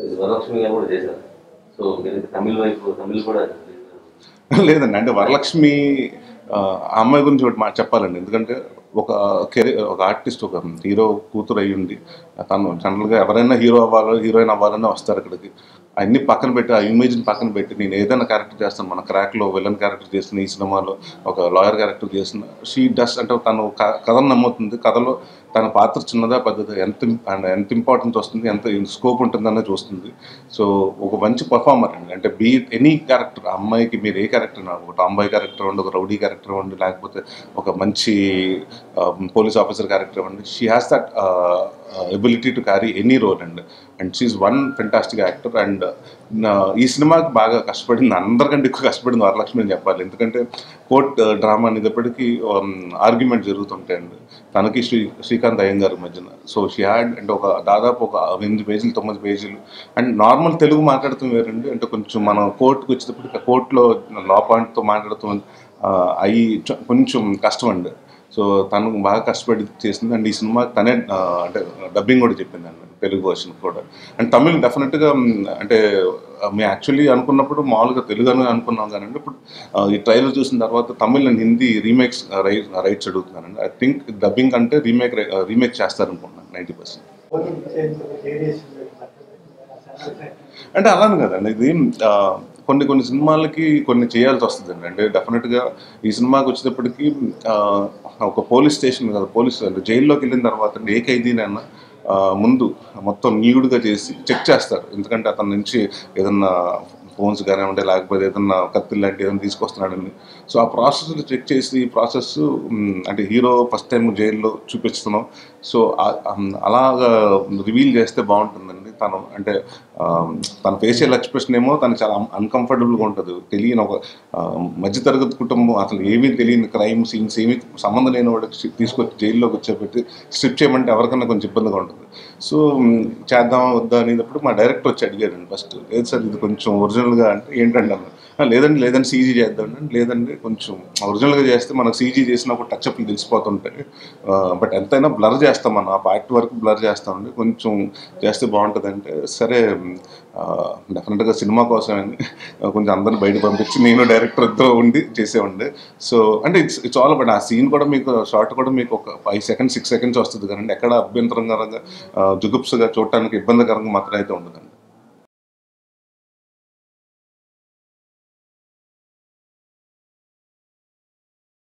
ఇది వరలక్ష్మి గారు కూడా చేశారు సో మీరు తమిళ వైపు తమిళ్ కూడా లేదండి అంటే వరలక్ష్మి ఆ ఆ అమ్మాయి గురించి ఒకటి మాట చెప్పాలండి ఎందుకంటే ఒక కెరీర్ ఒక ఆర్టిస్ట్ ఒక హీరో కూతురు అయ్యుండి తను జనరల్గా ఎవరైనా హీరో అవ్వాలో హీరోయిన్ అవ్వాలని వస్తారు ఇక్కడికి అన్ని పక్కన పెట్టి ఆ ఇమేజ్ని పక్కన పెట్టి నేను ఏదైనా క్యారెక్టర్ చేస్తాను మన క్రాక్లో విలన్ క్యారెక్టర్ చేసిన ఈ సినిమాలో ఒక లాయర్ క్యారెక్టర్ చేసిన షీ డస్ అంటే తను క- కథను నమ్ముతుంది కథలో తన పాత్ర చిన్నదా పెద్దదా ఎంత ఇం- and ఎంత ఇంపార్టెన్స్ వస్తుంది ఎంత స్కోప్ ఉంటుందన్నది చూస్తుంది సో ఒక మంచి పర్ఫార్మర్ అండి అంటే బీ ఎనీ క్యారెక్టర్ అమ్మాయికి మీరు ఏ క్యారెక్టర్ ఒక టాంబాయ్ క్యారెక్టర్ ఉండి ఒక రౌడీ క్యారెక్టర్ ఉండి లేకపోతే ఒక మంచి పోలీస్ ఆఫీసర్ క్యారెక్టర్ ఉండి she has that ability to carry any role and and she one fantastic actor and ఈ సినిమాకి బాగా కష్టపడింది అందరికంటే ఎక్కువ కష్టపడింది వరలక్ష్మి అని చెప్పాలి ఎందుకంటే కోర్ట్ డ్రామా అనేటప్పటికీ ఆర్గ్యుమెంట్ జరుగుతుంటాయండి తనకి శ్రీ శ్రీకాంత్ అయ్యంగారి మధ్యన సో షీ హ్యాడ్ అంటే ఒక దాదాపు ఒక ఎనిమిది పేజీలు తొమ్మిది పేజీలు అండ్ నార్మల్ తెలుగు మాట్లాడుతూ వేరండి అంటే కొంచెం మనం కోర్టుకు వచ్చేటప్పటికి కోర్టులో లా పాయింట్తో మాట్లాడుతూ అవి కొంచెం కష్టం అండి సో తను బాగా కష్టపడి చేసింది అండ్ ఈ సినిమా తనే ఆ, అంటే డబ్బింగ్ కూడా చెప్పింది అండి తెలుగు వర్షన్ కూడా అండ్ తమిళ్ డెఫినెట్గా అంటే ఆ, మేము యాక్చువల్లీ అనుకున్నప్పుడు మామూలుగా తెలుగు అని అనుకున్నాం కానీ ఇప్పుడు ఆ, ఈ ట్రైలర్ చూసిన తర్వాత Tamil and Hindi remakes rights అడుగుతున్నానండి ఐ థింక్ డబ్బింగ్ అంటే రీమేక్ రీమేక్ చేస్తారనుకుంటున్నాను నైంటీ పర్సెంట్ అంటే అలానే కదండి ఇది ఆ, కొన్ని కొన్ని సినిమాలకి కొన్ని చేయాల్సి వస్తుందండి అంటే డెఫినెట్గా ఈ సినిమాకి వచ్చేటప్పటికి ఆ, ఒక పోలీస్ స్టేషన్ కదా పోలీస్ అంటే జైల్లోకి వెళ్ళిన తర్వాత ఏ ఖైదీనైనా ఆ, ముందు మొత్తం నీడుగా చేసి చెక్ చేస్తారు ఎందుకంటే అతని నుంచి ఏదన్నా ఫోన్స్ కానివ్వండి లేకపోతే ఏదన్నా కత్తిలు లాంటి ఏదైనా తీసుకొస్తున్నాడని సో ఆ ప్రాసెస్ చెక్ చేసి ఈ ప్రాసెస్ అంటే హీరో ఫస్ట్ టైం జైల్లో చూపిస్తున్నాం సో ఆ- ఆ- అలాగా రివీల్ చేస్తే బాగుంటుందండి తను అంటే ఆ, తన ఫేషియల్ ఎక్స్ప్రెషన్ ఏమో తనకు చాలా అన్కంఫర్టబుల్గా ఉంటుంది తెలియని ఒక ఆ, మధ్యతరగతి కుటుంబం అసలు ఏమీ తెలియని క్రైమ్ సీన్స్ ఏమీ సంబంధం లేని వాడికి తీసుకొచ్చి జైల్లోకి వచ్చేపెట్టి స్ట్రిప్ చేయమంటే ఎవరికైనా కొంచెం ఇబ్బందిగా ఉంటుంది సో మ్, చేద్దామా వద్దా అనేటప్పుడు మా డైరెక్టర్ వచ్చి అడిగాడు ఫస్ట్ లేదు సార్ ఇది కొంచెం ఒరిజినల్గా అంటే ఏంటంటే అన్న "ఆ, లేదండి లేదండి సీజీ చేద్దాం అంటే లేదండి కొంచెం ఒరిజినల్గా చేస్తే మనకు సీజీ చేసినప్పుడు టచ్అప్లు తెలిసిపోతుంటాయి బట్ ఎంతైనా బ్లర్ చేస్తాం మనం ఆ పార్ట్ వరకు బ్లర్ చేస్తామండి కొంచెం చేస్తే బాగుంటుంది అంటే సరే డెఫినెట్గా సినిమా కోసమని కొంచెం అందరిని బయట పంపించి నేను డైరెక్టర్తో ఉండి చేసేవాడి సో అంటే ఇట్స్ ఇట్స్ ఆల్ బట్ ఆ సీన్ కూడా మీకు షార్ట్ కూడా మీకు ఒక ఫైవ్ సెకండ్స్ సిక్స్ సెకండ్స్ వస్తుంది కానీ ఎక్కడ అభ్యంతరంగా జుగుప్స్గా చూడటానికి ఇబ్బందికరంగా మాత్రం అయితే ఉండదండి